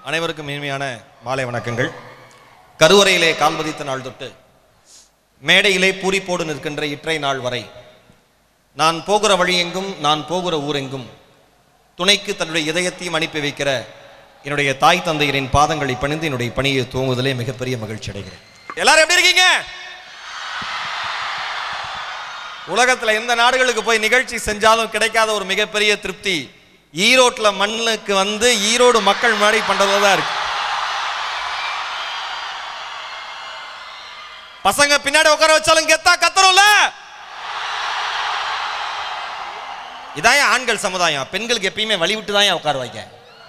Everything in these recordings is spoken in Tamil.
அனைவருக்கும் இனிமையான மாலை வணக்கங்கள் கருவறையிலே கால் பதித்த நாள் தொட்டு மேடையிலே பூரிப்போடு நிற்கின்ற இற்றை நாள் வரை நான் போகிற வழியெங்கும் நான் போகிற ஊரெங்கும் துணைக்கு தன்னுடைய இதயத்தையும் அனுப்பி வைக்கிற என்னுடைய தாய் தந்தையரின் பாதங்களை பணிந்து என்னுடைய பணியை துவங்குவதிலே மிகப்பெரிய மகிழ்ச்சி அடைகிறேன் எல்லாரும் எப்படி இருக்கீங்க உலகத்துல எந்த நாடுகளுக்கு போய் நிகழ்ச்சி செஞ்சாலும் கிடைக்காத ஒரு மிகப்பெரிய திருப்தி ஈரோட்ல மண்ணுக்கு வந்து ஈரோடு மக்கள் முன்னாடி பண்றதுல தான் இருக்கு பசங்க பின்னாடி உட்கார வச்சாலும் கெத்தா கத்துறோம்ல இதான் ஏன் ஆண்கள் சமுதாயம் பெண்களுக்கு எப்பயுமே வழி விட்டு தான் ஏன் உட்கார வைக்க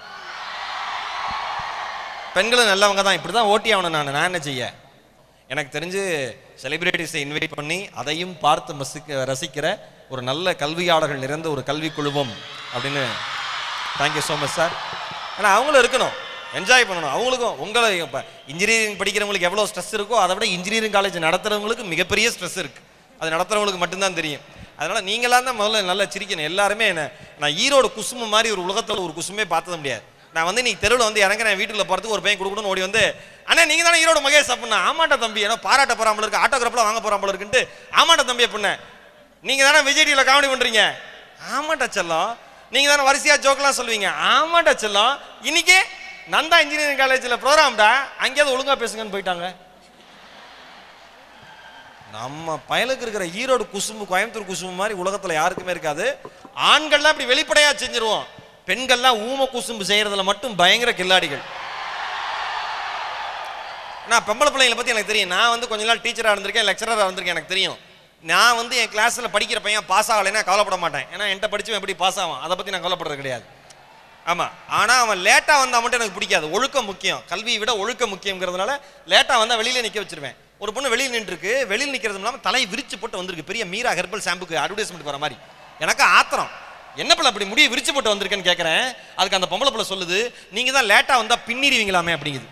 பெண்களும் நல்லவங்க தான் இப்படி தான் ஓட்டி ஆகணும் நான் நான் என்ன செய்ய எனக்கு தெரிஞ்சு செலிபிரிட்டிஸை இன்வைட் பண்ணி அதையும் பார்த்து மசிக்க ரசிக்கிற ஒரு நல்ல கல்வியாளர்கள் நிறைந்த ஒரு கல்வி குழுமம் அப்படின்னு தேங்க்யூ ஸோ மச் சார் ஏன்னா அவங்களும் இருக்கணும் என்ஜாய் பண்ணணும் அவங்களுக்கும் உங்களை இப்போ இன்ஜினியரிங் படிக்கிறவங்களுக்கு எவ்வளோ ஸ்ட்ரெஸ் இருக்கோ அதை விட இன்ஜினியரிங் காலேஜ் நடத்துறவங்களுக்கு மிகப்பெரிய ஸ்ட்ரெஸ் இருக்குது அது நடத்துறவங்களுக்கு மட்டும்தான் தெரியும் அதனால நீங்களாம் தான் முதல்ல நல்லா சிரிக்கணும் எல்லாருமே என்ன நான் ஈரோடு குசுமு மாதிரி ஒரு உலகத்தில் ஒரு குசுமே பார்த்தது முடியாது நான் வந்து நீ தெருவில் வந்து இறங்குறேன் வீட்டுக்குள்ள போகிறதுக்கு ஒரு பையன் கொடுக்கணும்னு ஓடி வந்து அண்ணா நீங்கள் தானே ஈரோடு மகேஷ் அப்படின்னா ஆமாண்டா தம்பி ஏன்னா பாராட்ட போகிறாமல் இருக்கு ஆட்டோகிராஃபில் வாங்க போகிறாமல் இருக்குன்ட்டு ஆமாண்டா தம்பி அப்படின்ன நீங்கள் தானே விஜய் டிவியில் காமெடி பண்ணுறீங்க ஆமாண்டா செல்லம் நீங்கள் தானே வரிசையாக ஜோக்கெலாம் சொல்லுவீங்க ஆமாண்டா செல்லம் இன்னைக்கு நந்தா இன்ஜினியரிங் காலேஜில் ப்ரோக்ராம்டா அங்கேயாவது ஒழுங்காக பேசுங்கன்னு போயிட்டாங்க நம்ம பயலுக்கு இருக்கிற ஈரோடு குசும்பு கோயம்புத்தூர் குசும்பு மாதிரி உலகத்துல யாருக்குமே இருக்காது ஆண்கள்லாம் இப்படி வெளிப்படையா செஞ்சிருவோம் பெண்கள்லாம் ஊம குசும்பு செய்யறதுல மட்டும் பயங்கர கில்லாடிகள் நான் பொம்பளை பிள்ளைங்களை பத்தி எனக்கு தெரியும் நான் வந்து கொஞ்ச நாள் டீச்சரா இருந்திருக்கேன் லெக்சரரா இருந்திருக்கேன் எனக்கு தெரியும் நான் வந்து என் கிளாஸ்ல படிக்கிற பையன் பாஸ் ஆகலைன்னா கவலைப்பட மாட்டேன் ஏன்னா என்கிட்ட படிச்சவன் எப்படி பாஸ் ஆவான் அதை பத்தி நான் கவலைப்படுறது கிடையாது ஆமா ஆனா அவன் லேட்டா வந்தா மட்டும் எனக்கு பிடிக்காது ஒழுக்கம் முக்கியம் கல்வியை விட ஒழுக்கம் முக்கியங்கிறதுனால லேட்டா வந்தா வெளியில நிக்க வச்சிருவேன் ஒரு பொண்ணு வெளியில் நின்றுருக்கு வெளியில் நிக்கிறது இல்லாம தலை விரிச்சு போட்டு வந்திருக்கு பெரிய மீரா ஹெர்பல் ஷாம்புக்கு அட்வர்டைஸ்மெண்ட் வர மாதிரி எனக்கு ஆத்திரம் என்ன பிள்ளை அப்படி முடிய விரிச்சு போட்டு வந்திருக்கேன்னு கேட்கறேன் அதுக்கு அந்த பொம்பளை பிள்ளை சொல்லுது நீங்க தான் லேட்டா வந்தா பின்னிடுவீங்களாமே அப்படிங்குது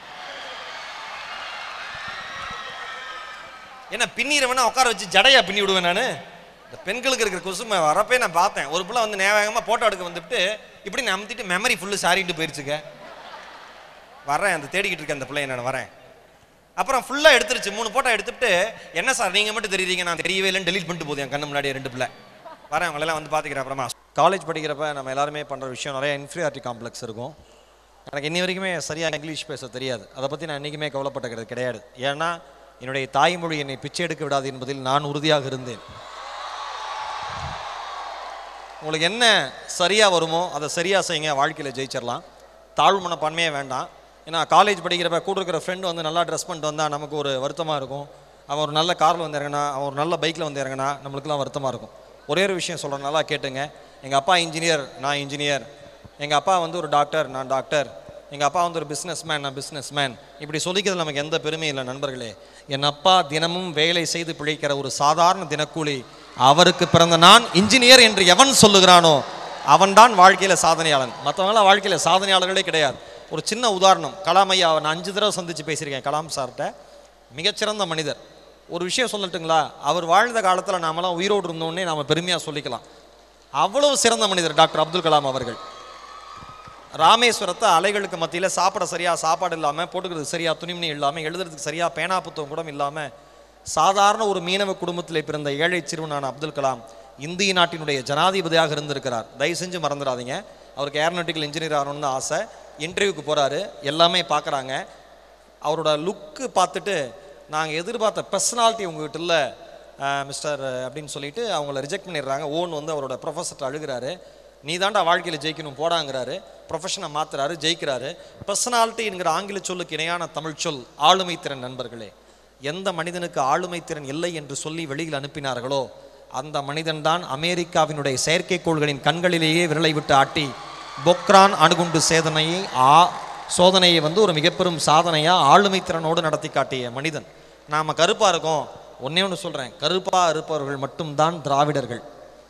என்ன பின்னிடுவேன்னா உட்கார வச்சு ஜடையா பின்னி விடுவேன் நான் இந்த பெண்களுக்கு இருக்கிற குசுமை வரப்பே நான் பார்த்தேன் ஒரு பிள்ளை வந்து நேவேகமாக போட்டோ எடுக்க வந்துட்டு இப்படி நம்பிட்டு மெமரி ஃபுல்லு சாரிட்டு போயிருச்சுங்க வரேன் அந்த தேடிக்கிட்டு இருக்கேன் அந்த பிள்ளைய நான் வரேன் அப்புறம் ஃபுல்லாக எடுத்துருச்சு மூணு போட்டோ எடுத்துட்டு என்ன சார் நீங்கள் மட்டும் தெரியுறீங்க நான் தெரியவே இல்லைன்னு டெலீட் பண்ணிட்டு போகுது என் கண்ணு முன்னாடி ரெண்டு பிள்ளை வரேன் அவங்களெல்லாம் வந்து பார்த்துக்கிறேன் அப்புறமா காலேஜ் படிக்கிறப்ப நம்ம எல்லாருமே பண்ணுற விஷயம் நிறைய இன்ஃபீரியாரிட்டி காம்ப்ளெக்ஸ் இருக்கும் எனக்கு இன்னி வரைக்குமே சரியாக இங்கிலீஷ் பேச தெரியாது அதை பற்றி நான் என்றைக்குமே கவலைப்பட்டது கிடையாது ஏன்னா என்னுடைய தாய்மொழி என்னை பிச்சை எடுக்க விடாது என்பதில் நான் உறுதியாக இருந்தேன் உங்களுக்கு என்ன சரியாக வருமோ அதை சரியாக செய்யுங்க வாழ்க்கையில் ஜெயிச்சிடலாம் தாழ்வு மனப்பான்மையே வேண்டாம் ஏன்னா காலேஜ் படிக்கிறப்ப கூட இருக்கிற ஃப்ரெண்டு வந்து நல்லா ட்ரெஸ் பண்ணிட்டு வந்தால் நமக்கு ஒரு வருத்தமாக இருக்கும் அவன் ஒரு நல்ல காரில் வந்து இறங்கினா அவன் ஒரு நல்ல பைக்கில் வந்து இறங்கினா நம்மளுக்குலாம் வருத்தமாக இருக்கும் ஒரே ஒரு விஷயம் சொல்கிறேன் நல்லா கேட்டுங்க எங்கள் அப்பா இன்ஜினியர் நான் இன்ஜினியர் எங்கள் அப்பா வந்து ஒரு டாக்டர் நான் டாக்டர் எங்கள் அப்பா வந்து ஒரு பிஸ்னஸ் மேன் நான் பிஸ்னஸ் மேன் இப்படி சொல்லிக்கிறது நமக்கு எந்த பெருமையும் இல்லை நண்பர்களே என் அப்பா தினமும் வேலை செய்து பிழைக்கிற ஒரு சாதாரண தினக்கூலி அவருக்கு பிறந்த நான் இன்ஜினியர் என்று எவன் சொல்லுகிறானோ அவன்தான் வாழ்க்கையில் சாதனையாளன் மற்றவங்களாம் வாழ்க்கையில் சாதனையாளர்களே கிடையாது ஒரு சின்ன உதாரணம் கலாம் ஐயா நான் அஞ்சு தடவை சந்தித்து பேசியிருக்கேன் கலாம் சார்கிட்ட மிகச்சிறந்த மனிதர் ஒரு விஷயம் சொல்லட்டுங்களா அவர் வாழ்ந்த காலத்தில் நாமெல்லாம் உயிரோடு இருந்தோன்னே நாம் பெருமையாக சொல்லிக்கலாம் அவ்வளவு சிறந்த மனிதர் டாக்டர் அப்துல் கலாம் அவர்கள் ராமேஸ்வரத்தை அலைகளுக்கு மத்தியில் சாப்பிட சரியாக சாப்பாடு இல்லாமல் போட்டுக்கிறதுக்கு சரியாக துணிமணி இல்லாமல் எழுதுறதுக்கு சரியாக பேனா புத்தகம் கூட இல்லாமல் சாதாரண ஒரு மீனவ குடும்பத்தில் பிறந்த ஏழை சிறுவனான அப்துல் கலாம் இந்திய நாட்டினுடைய ஜனாதிபதியாக இருந்திருக்கிறார் தயவு செஞ்சு மறந்துடாதீங்க அவருக்கு ஏரோநாட்டிக்கல் இன்ஜினியர் ஆகணும்னு தான் ஆசை இன்டர்வியூக்கு போகிறாரு எல்லாமே பார்க்குறாங்க அவரோட லுக்கு பார்த்துட்டு நாங்கள் எதிர்பார்த்த பர்சனாலிட்டி உங்ககிட்ட இல்லை மிஸ்டர் அப்படின்னு சொல்லிட்டு அவங்கள ரிஜெக்ட் பண்ணிடுறாங்க ஓன் வந்து அவரோட ப்ரொஃபஸர்கிட்ட அழுகிறாரு நீ தாண்டா வாழ்க்கையில் ஜெயிக்கணும் போடாங்கிறாரு ப்ரொஃபஷனை மாத்துறாரு ஜெயிக்கிறாரு பர்சனாலிட்டி என்கிற ஆங்கில சொல்லுக்கு இணையான தமிழ் சொல் ஆளுமை திறன் நண்பர்களே எந்த மனிதனுக்கு ஆளுமை திறன் இல்லை என்று சொல்லி வெளியில் அனுப்பினார்களோ அந்த மனிதன்தான் அமெரிக்காவினுடைய செயற்கைக்கோள்களின் கண்களிலேயே விரலை விட்டு ஆட்டி பொக்ரான் அணுகுண்டு சேதனையை ஆ சோதனையை வந்து ஒரு மிகப்பெரும் சாதனையாக ஆளுமை திறனோடு நடத்தி காட்டிய மனிதன் நாம் கருப்பாக இருக்கோம் ஒன்னே ஒன்று சொல்கிறேன் கருப்பாக இருப்பவர்கள் மட்டும்தான் திராவிடர்கள்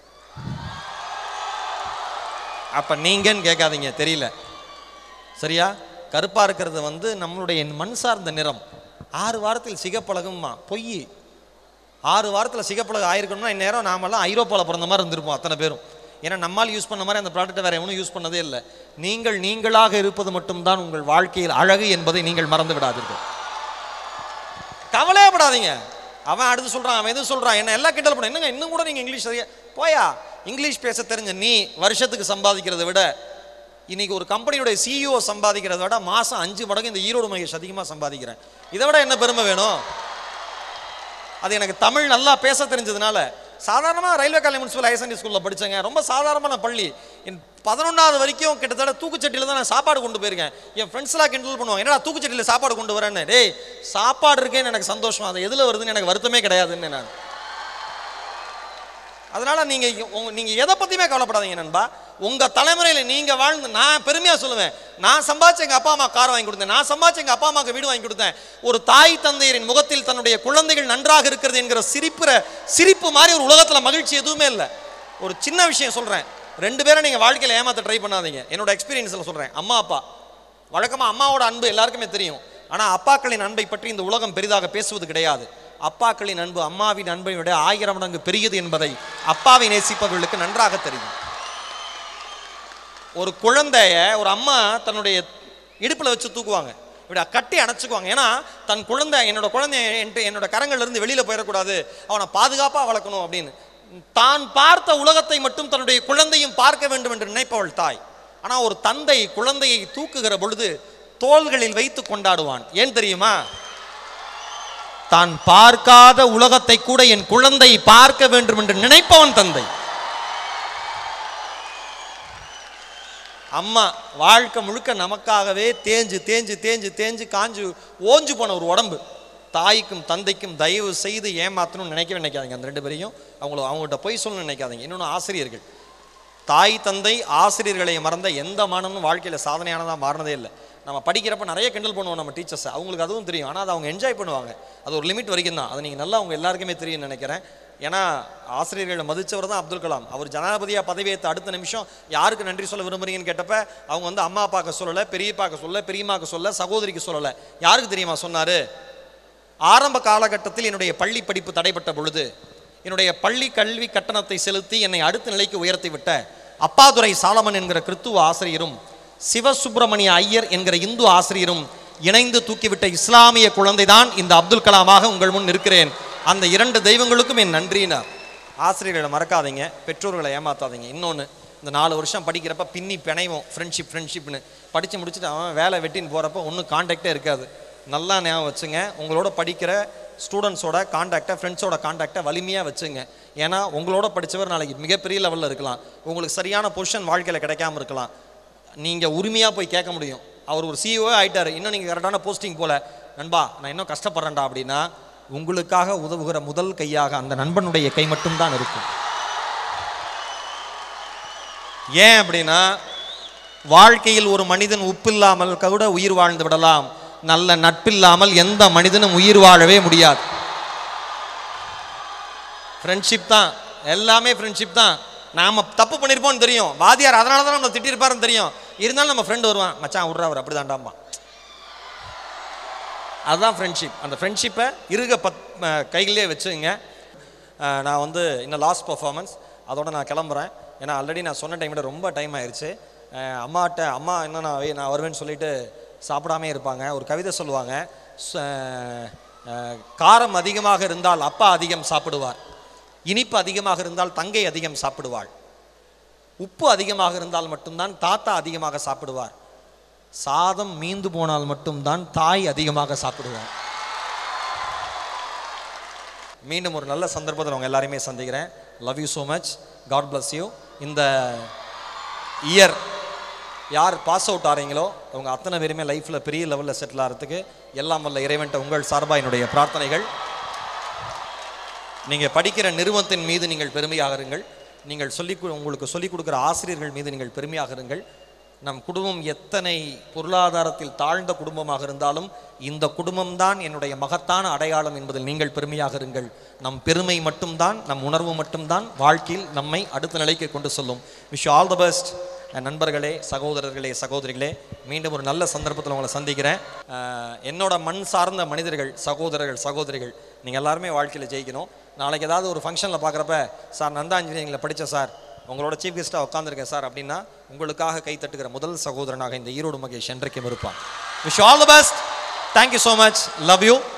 அப்போ நீங்கன்னு கேட்காதீங்க தெரியல சரியா கருப்பாக இருக்கிறது வந்து நம்மளுடைய மண் சார்ந்த நிறம் ஆறு வாரத்தில் சிகப்பழகும்மா பொய் ஆறு வாரத்தில் சிகப்பழகு ஆயிருக்கணும்னா இந்நேரம் நாமெல்லாம் ஐரோப்பாவில் பிறந்த மாதிரி இருந்திருப்போம் அத்தனை பேரும் ஏன்னா நம்மால் யூஸ் பண்ண மாதிரி அந்த ப்ராடக்ட்டை வேற எவனும் யூஸ் பண்ணதே இல்லை நீங்கள் நீங்களாக இருப்பது மட்டும்தான் உங்கள் வாழ்க்கையில் அழகு என்பதை நீங்கள் மறந்து விடாதீர்கள் கவலையப்படாதீங்க அவன் அடுத்து சொல்றான் அவன் எது சொல்றான் என்ன எல்லாம் கிண்டல் பண்ண என்னங்க இன்னும் கூட நீங்க இங்கிலீஷ் சரியா போயா இங்கிலீஷ் பேச தெரிஞ்ச நீ வருஷத்துக்கு சம்பாதிக்கிறதை விட இன்னைக்கு ஒரு கம்பெனியோட சிஇஓ சம்பாதிக்கிறத விட மாசம் அஞ்சு மடங்கு இந்த ஈரோடு மகேஷ் அதிகமாக சம்பாதிக்கிறேன் இதை விட என்ன பெருமை வேணும் அது எனக்கு தமிழ் நல்லா பேச தெரிஞ்சதுனால சாதாரணமாக railway college municipal higher secondary ஸ்கூலில் படித்தேங்க ரொம்ப சாதாரணமான பள்ளி என் பதினொன்றாவது வரைக்கும் கிட்டத்தட்ட தூக்குச்சட்டியில் தான் நான் சாப்பாடு கொண்டு போயிருக்கேன் என் ஃப்ரெண்ட்ஸ்லாம் கிண்டல் பண்ணுவாங்க என்னடா தூக்குச்சட்டியில் சாப்பாடு கொண்டு வரேன்னு டேய் சாப்பாடு இருக்கேன்னு எனக்கு சந்தோஷம் அது எதில் வருதுன்னு எனக்கு வருத்தமே கிடையாதுன்னு நான் அதனால நீங்க உங்க- நீங்க எதை பத்தியுமே கவலைப்படாதீங்க நண்பா உங்க தலைமுறையில நீங்க வாழ்ந்து நான் பெருமையா சொல்லுவேன் நான் சம்பாதிச்ச எங்க அப்பா அம்மா கார் வாங்கி கொடுத்தேன் நான் சம்பாதிச்ச எங்க அப்பா அம்மாக்கு வீடு வாங்கி கொடுத்தேன் ஒரு தாய் தந்தையரின் முகத்தில் தன்னுடைய குழந்தைகள் நன்றாக இருக்கிறது என்கிற சிரிப்புற சிரிப்பு மாதிரி ஒரு உலகத்துல மகிழ்ச்சி எதுவுமே இல்லை ஒரு சின்ன விஷயம் சொல்றேன் ரெண்டு பேரும் நீங்க வாழ்க்கையில ஏமாத்த ட்ரை பண்ணாதீங்க என்னோட எக்ஸ்பீரியன்ஸ்ல சொல்றேன் அம்மா அப்பா வழக்கமா அம்மாவோட அன்பு எல்லாருக்குமே தெரியும் ஆனா அப்பாக்களின் அன்பை பற்றி இந்த உலகம் பெரிதாக பேசுவது கிடையாது அப்பாக்களின் அன்பு அம்மாவின் அன்பை விட ஆயிரம் மடங்கு பெரியது என்பதை அப்பாவை நேசிப்பவர்களுக்கு நன்றாக தெரியும் ஒரு குழந்தைய ஒரு அம்மா தன்னுடைய இடுப்புல வச்சு தூக்குவாங்க இப்படி கட்டி அணைச்சுக்குவாங்க ஏன்னா தன் குழந்தை என்னோட குழந்தை என்கிட்ட- என்னோட கரங்கள்ல இருந்து வெளியில போயிடக்கூடாது அவனை பாதுகாப்பா வளர்க்கணும் அப்படின்னு தான் பார்த்த உலகத்தை மட்டும் தன்னுடைய குழந்தையும் பார்க்க வேண்டும் என்று நினைப்பவள் தாய் ஆனா ஒரு தந்தை குழந்தையை தூக்குகிற பொழுது தோள்களில் வைத்து கொண்டாடுவான் ஏன் தெரியுமா தான் பார்க்காத உலகத்தை கூட என் குழந்தை பார்க்க வேண்டும் என்று நினைப்பவன் தந்தை அம்மா வாழ்க்கை முழுக்க நமக்காகவே தேஞ்சு தேஞ்சு தேஞ்சு தேஞ்சு காஞ்சு ஓஞ்சு போன ஒரு உடம்பு தாய்க்கும் தந்தைக்கும் தயவு செய்து ஏமாத்தணும்னு நினைக்கவே நினைக்காதீங்க அந்த ரெண்டு பேரையும் அவங்கள அவங்கள்ட்ட போய் சொல்லணும்னு நினைக்காதீங்க இன்னொன்று ஆசிரியர்கள் தாய் தந்தை ஆசிரியர்களை மறந்த எந்த மாணவனும் வாழ்க்கையில் சாதனையானதாக மாறினதே இல்லை நம்ம படிக்கிறப்ப நிறைய கிண்டல் பண்ணுவோம் நம்ம டீச்சர்ஸை அவங்களுக்கு அதுவும் தெரியும் ஆனால் அதை அவங்க என்ஜாய் பண்ணுவாங்க அது ஒரு லிமிட் வரைக்கும் தான் அது நீங்கள் நல்லா அவங்க எல்லாருக்குமே தெரியும்னு நினைக்கிறேன் ஏன்னா ஆசிரியர்களை மதிச்சவர் தான் அப்துல் கலாம் அவர் ஜனாதிபதியாக பதவியேற்ற அடுத்த நிமிஷம் யாருக்கு நன்றி சொல்ல விரும்புறீங்கன்னு கேட்டப்ப அவங்க வந்து அம்மா அப்பாவுக்கு சொல்லலை பெரியப்பாக்கு சொல்லலை பெரியம்மாக்கு சொல்ல சகோதரிக்கு சொல்லலை யாருக்கு தெரியுமா சொன்னார் ஆரம்ப காலகட்டத்தில் என்னுடைய பள்ளி படிப்பு தடைப்பட்ட பொழுது என்னுடைய பள்ளி கல்வி கட்டணத்தை செலுத்தி என்னை அடுத்த நிலைக்கு உயர்த்தி விட்ட அப்பாதுரை சாலமன் என்கிற கிறித்துவ ஆசிரியரும் சிவசுப்பிரமணிய ஐயர் என்கிற இந்து ஆசிரியரும் இணைந்து தூக்கிவிட்ட இஸ்லாமிய குழந்தைதான் இந்த அப்துல் கலாமாக உங்கள் முன் இருக்கிறேன் அந்த இரண்டு தெய்வங்களுக்கும் என் நன்றினார் ஆசிரியர்களை மறக்காதீங்க பெற்றோர்களை ஏமாத்தாதீங்க இன்னொன்று இந்த நாலு வருஷம் படிக்கிறப்ப பின்னி பிணைவோம் ஃப்ரெண்ட்ஷிப் ஃப்ரெண்ட்ஷிப்னு படித்து முடிச்சுட்டு அவன் வேலை வெட்டின்னு போகிறப்ப ஒன்றும் காண்டாக்டே இருக்காது நல்லா ஞாபகம் வச்சுங்க உங்களோட படிக்கிற ஸ்டூடெண்ட்ஸோட காண்டாக்டை ஃப்ரெண்ட்ஸோட காண்டாக்டை வலிமையாக வச்சுங்க ஏன்னா உங்களோட படித்தவர் நாளைக்கு மிகப்பெரிய லெவலில் இருக்கலாம் உங்களுக்கு சரியான பொசிஷன் வாழ்க்கையில் கிடைக்காம இருக்கலாம் நீங்கள் உரிமையாக போய் கேட்க முடியும் அவர் ஒரு சிஇஓ ஆயிட்டாரு இன்னும் நீங்கள் கரெக்டான போஸ்டிங் போல நண்பா நான் இன்னும் கஷ்டப்படுறேன்டா அப்படின்னா உங்களுக்காக உதவுகிற முதல் கையாக அந்த நண்பனுடைய கை மட்டும்தான் இருக்கும் ஏன் அப்படின்னா வாழ்க்கையில் ஒரு மனிதன் உப்பில்லாமல் கூட உயிர் வாழ்ந்து விடலாம் நல்ல நட்பில்லாமல் எந்த மனிதனும் உயிர் வாழவே முடியாது ஃப்ரெண்ட்ஷிப் தான் எல்லாமே ஃப்ரெண்ட்ஷிப் தான் நாம தப்பு பண்ணியிருப்போம்னு தெரியும் வாதியார் அதனால தான் நம்ம திட்டிருப்பாருன்னு தெரியும் இருந்தாலும் நம்ம ஃப்ரெண்டு வருவான் மச்சான் விட்றா அவர் அப்படி தாண்டாம்பா அதுதான் ஃப்ரெண்ட்ஷிப் அந்த ஃப்ரெண்ட்ஷிப்பை இருக பத் அஹ் கைகளிலே வச்சுங்க அஹ் நான் வந்து இன்னும் லாஸ்ட் பர்ஃபார்மன்ஸ் அதோட நான் கிளம்புறேன் ஏன்னா ஆல்ரெடி நான் சொன்ன டைம் விட ரொம்ப டைம் ஆயிடுச்சு அஹ் அம்மாட்ட அம்மா என்ன நான் வே- நான் வருவேன்னு சொல்லிட்டு சாப்பிடாமே இருப்பாங்க ஒரு கவிதை சொல்லுவாங்க ச- அஹ் காரம் அதிகமாக இருந்தால் அப்பா அதிகம் சாப்பிடுவார் இனிப்பு அதிகமாக இருந்தால் தங்கை அதிகம் சாப்பிடுவாள் உப்பு அதிகமாக இருந்தால் மட்டும்தான் தாத்தா அதிகமாக சாப்பிடுவார் சாதம் மீந்து போனால் மட்டும்தான் தாய் அதிகமாக சாப்பிடுவார் மீண்டும் ஒரு நல்ல சந்தர்ப்பத்தில் உங்க எல்லாரையுமே சந்திக்கிறேன் love you so much God bless you இந்த இயர் யார் பாஸ் அவுட் ஆறீங்களோ அவங்க அத்தனை பேருமே லைஃப்பில் பெரிய லெவலில் செட்டில் ஆகிறதுக்கு எல்லாம் வல்ல இறைவன்ட்ட உங்கள் சார்பாக என்னுடைய பிரார்த்தனைகள் நீங்கள் படிக்கிற நிறுவனத்தின் மீது நீங்கள் பெருமையாக இருங்கள் நீங்கள் சொல்லி உங்களுக்கு சொல்லிக் கொடுக்குற ஆசிரியர்கள் மீது நீங்கள் பெருமையாக இருங்கள் நம் குடும்பம் எத்தனை பொருளாதாரத்தில் தாழ்ந்த குடும்பமாக இருந்தாலும் இந்த குடும்பம்தான் என்னுடைய மகத்தான அடையாளம் என்பதில் நீங்கள் பெருமையாக இருங்கள் நம் பெருமை மட்டும்தான் நம் உணர்வு மட்டும்தான் வாழ்க்கையில் நம்மை அடுத்த நிலைக்கு கொண்டு செல்லும் விஷ் ஆல் த பெஸ்ட் நண்பர்களே சகோதரர்களே சகோதரிகளே மீண்டும் ஒரு நல்ல சந்தர்ப்பத்தில் உங்களை சந்திக்கிறேன் அஹ் என்னோட மண் சார்ந்த மனிதர்கள் சகோதரர்கள் சகோதரிகள் நீங்கள் எல்லாருமே வாழ்க்கையில் ஜெயிக்கணும் நாளைக்கு ஏதாவது ஒரு ஃபங்க்ஷனில் பார்க்குறப்ப சார் நந்தா இன்ஜினியரிங்கில் படித்தேன் சார் உங்களோட சீஃப் கெஸ்ட்டாக உட்காந்துருக்கேன் சார் அப்படின்னா உங்களுக்காக கை தட்டுகிற முதல் சகோதரனாக இந்த ஈரோடு மகேஷ் என்றைக்கும் இருப்பான் wish all the best thank you so much love you